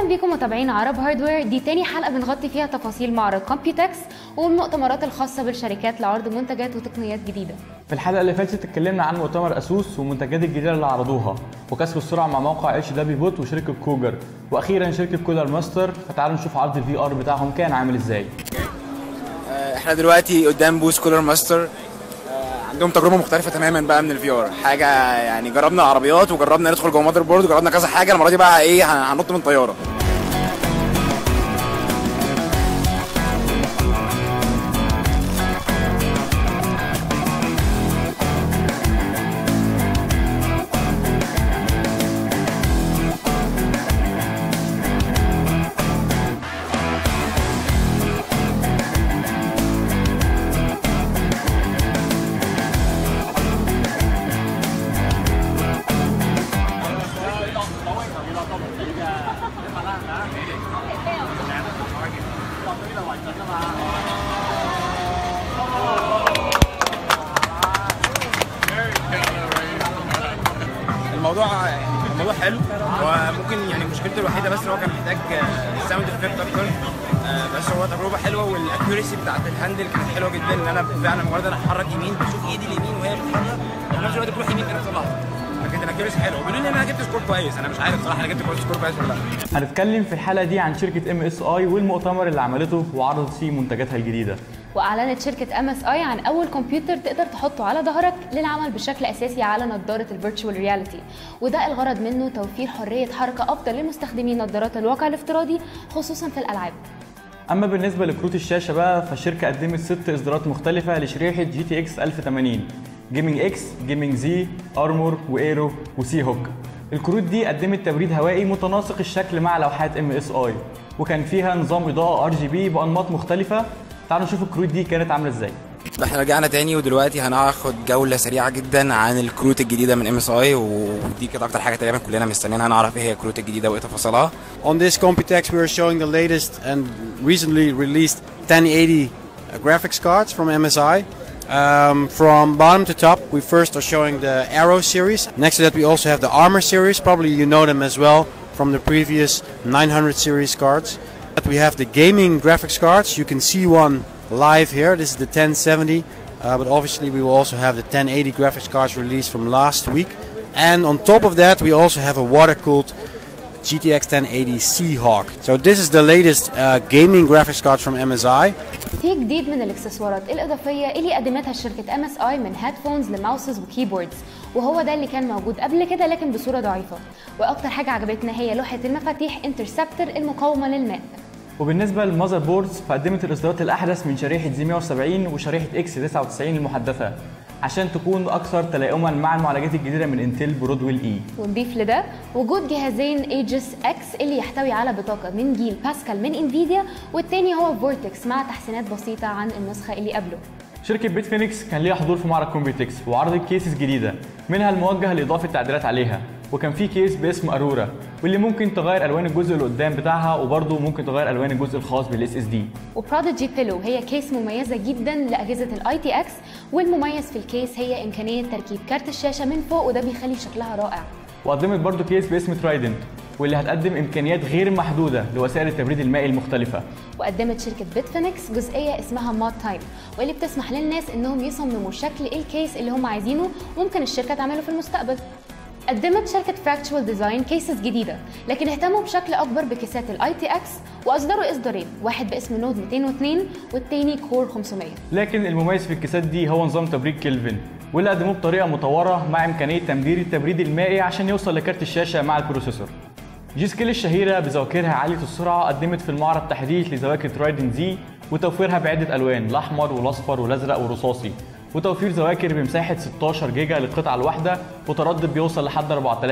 اهلا بيكم متابعين عرب هاردوير دي تاني حلقه بنغطي فيها تفاصيل معرض كومبيوتكس والمؤتمرات الخاصه بالشركات لعرض منتجات وتقنيات جديده في الحلقه اللي فاتت اتكلمنا عن مؤتمر اسوس والمنتجات الجديده اللي عرضوها وكسب السرعه مع موقع اتش دبليو بوت وشركه كوجر واخيرا شركه كولر ماستر فتعالوا نشوف عرض الفي ار بتاعهم كان عامل ازاي احنا دلوقتي قدام بوس كولر ماستر آه، عندهم تجربه مختلفه تماما بقى من الفي ار حاجه يعني جربنا عربيات وجربنا ندخل جوه ماذر بورد وجربنا كذا حاجه المره دي بقى ايه هن- هننط من طياره الموضوع الموضوع حلو هو ممكن يعني مشكلته الوحيده بس ان هو كان محتاج ساوند افكت اكتر آه، بس هو تجربه حلوه والاكيورسي بتاعت الهاندل كانت حلوه جدا ان انا فعلا مجرد انا احرك يمين بشوف ايدي اليمين وهي بتتحرك وفي نفس الوقت بروح يمين في نفس اللحظه فكانت الاكيورسي حلوه بيقولوا لي ان انا جبت سكور كويس انا مش عارف صراحه انا جبت سكور كويس ولا لا هنتكلم في الحلقه دي عن شركه ام اس اي والمؤتمر اللي عملته وعرضت فيه منتجاتها الجديده واعلنت شركه ام اس اي عن اول كمبيوتر تقدر تحطه على ظهرك للعمل بشكل اساسي على نظاره الفيرتشوال رياليتي وده الغرض منه توفير حريه حركه افضل لمستخدمي نظارات الواقع الافتراضي خصوصا في الالعاب اما بالنسبه لكروت الشاشه بقى فالشركه قدمت ست اصدارات مختلفه لشريحه جي تي اكس 1080 جيمنج اكس جيمنج زي ارمور وايرو وسي هوك الكروت دي قدمت تبريد هوائي متناسق الشكل مع لوحات ام اس اي وكان فيها نظام اضاءه ار جي بي بانماط مختلفه تعالوا نشوف الكروت دي كانت عامله ازاي احنا رجعنا تاني ودلوقتي هناخد جوله سريعه جدا عن الكروت الجديده من ام اس اي ودي كانت اكتر حاجه تقريبا كلنا مستنيينها نعرف ايه هي الكروت الجديده وايه تفاصيلها On this Computex, we are showing the latest and recently released 1080 graphics cards from MSI. Um, from bottom to top, we first are showing the Arrow series. Next to that, we also have the Armor series. Probably you know them as well from the previous 900 series cards. But we have the gaming graphics cards. You can see one live here. This is the 1070. Uh, but obviously, we will also have the 1080 graphics cards released from last week. And on top of that, we also have a water cooled GTX 1080 Seahawk. So this is the latest uh, gaming graphics card from MSI. في جديد من الاكسسوارات الاضافيه اللي قدمتها شركه ام اس اي من هيدفونز لماوسز وكيبوردز وهو ده اللي كان موجود قبل كده لكن بصوره ضعيفه واكتر حاجه عجبتنا هي لوحه المفاتيح انترسبتر المقاومه للماء وبالنسبه للمذر بوردز فقدمت الاصدارات الاحدث من شريحه زي 170 وشريحه اكس 99 المحدثه عشان تكون اكثر تلائما مع المعالجات الجديده من انتل برودويل اي ونضيف لده وجود جهازين ايجس اكس اللي يحتوي على بطاقه من جيل باسكال من انفيديا والتاني هو فورتكس مع تحسينات بسيطه عن النسخه اللي قبله شركة بيت فينيكس كان ليها حضور في معرض كومبيوتكس وعرضت كيسز جديدة منها الموجه لإضافة تعديلات عليها وكان في كيس باسم أرورا واللي ممكن تغير ألوان الجزء اللي قدام بتاعها وبرضه ممكن تغير ألوان الجزء الخاص بالاس اس دي وبروديجي بيلو هي كيس مميزه جدا لاجهزه الاي تي اكس والمميز في الكيس هي امكانيه تركيب كارت الشاشه من فوق وده بيخلي شكلها رائع وقدمت برضه كيس باسم ترايدنت واللي هتقدم إمكانيات غير محدودة لوسائل التبريد المائي المختلفة وقدمت شركه بيتفينكس جزئيه اسمها مود تايم واللي بتسمح للناس انهم يصمموا شكل الكيس اللي هم عايزينه ممكن الشركه تعمله في المستقبل قدمت شركة فراكتشوال ديزاين كيسز جديدة لكن اهتموا بشكل أكبر بكيسات الاي تي اكس وأصدروا إصدارين واحد باسم نود 202 والتاني كور 500 لكن المميز في الكيسات دي هو نظام تبريد كيلفن واللي قدموه بطريقة مطورة مع إمكانية تمديد التبريد المائي عشان يوصل لكارت الشاشة مع البروسيسور جي سكيل الشهيرة بذواكرها عالية السرعة قدمت في المعرض تحديث لذواكر ترايدن زي وتوفيرها بعدة ألوان الأحمر والأصفر والأزرق والرصاصي وتوفير ذواكر بمساحة 16 جيجا للقطعة الواحدة وتردد بيوصل لحد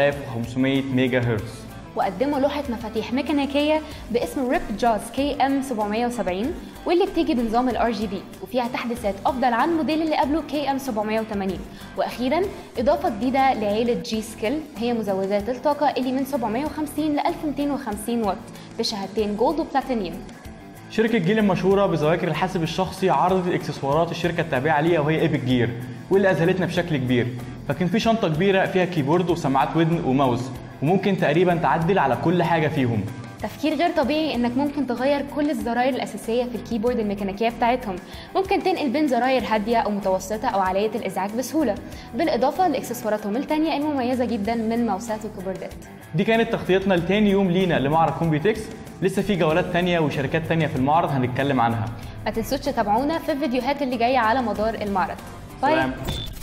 4500 ميجا هرتز وقدموا لوحة مفاتيح ميكانيكية باسم ريب جاز كي ام 770 واللي بتيجي بنظام الار جي بي وفيها تحديثات افضل عن الموديل اللي قبله كي ام 780 واخيرا اضافة جديدة لعيلة جي سكيل هي مزودات الطاقة اللي من 750 ل 1250 واط بشهادتين جولد وبلاتينيوم شركة جيل المشهورة بذواكر الحاسب الشخصي عرضت اكسسوارات الشركة التابعة ليها وهي ايبك جير واللي اذهلتنا بشكل كبير فكان في شنطة كبيرة فيها كيبورد وسماعات ودن وماوس وممكن تقريبا تعدل على كل حاجة فيهم تفكير غير طبيعي انك ممكن تغير كل الزراير الاساسيه في الكيبورد الميكانيكيه بتاعتهم ممكن تنقل بين زراير هاديه او متوسطه او عاليه الازعاج بسهوله بالاضافه لاكسسواراتهم التانية المميزه جدا من ماوسات وكيبوردات دي كانت تغطيتنا لتاني يوم لينا لمعرض كومبيوتكس لسه في جولات تانية وشركات تانية في المعرض هنتكلم عنها ما تنسوش تتابعونا في الفيديوهات اللي جايه على مدار المعرض باي سلام.